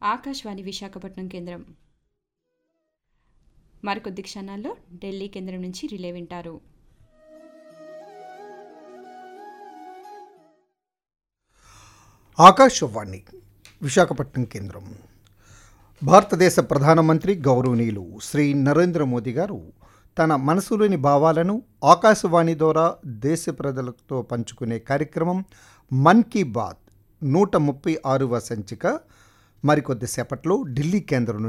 ఆకాశవాణి విశాఖపట్నం కేంద్రం మరికొద్ది క్షణాల్లో ఢిల్లీ కేంద్రం నుంచి రిలే వింటారు ఆకాశవాణి విశాఖపట్నం కేంద్రం భారతదేశ ప్రధానమంత్రి గౌరవనీయులు శ్రీ నరేంద్ర మోదీ గారు తన మనసులోని భావాలను ఆకాశవాణి ద్వారా దేశ ప్రజలతో పంచుకునే కార్యక్రమం మన్ కీ బాత్ నూట ముప్పై ఆరవ సంచిక మరికొద్దిసేపట్లో ఢిల్లీ కేంద్రం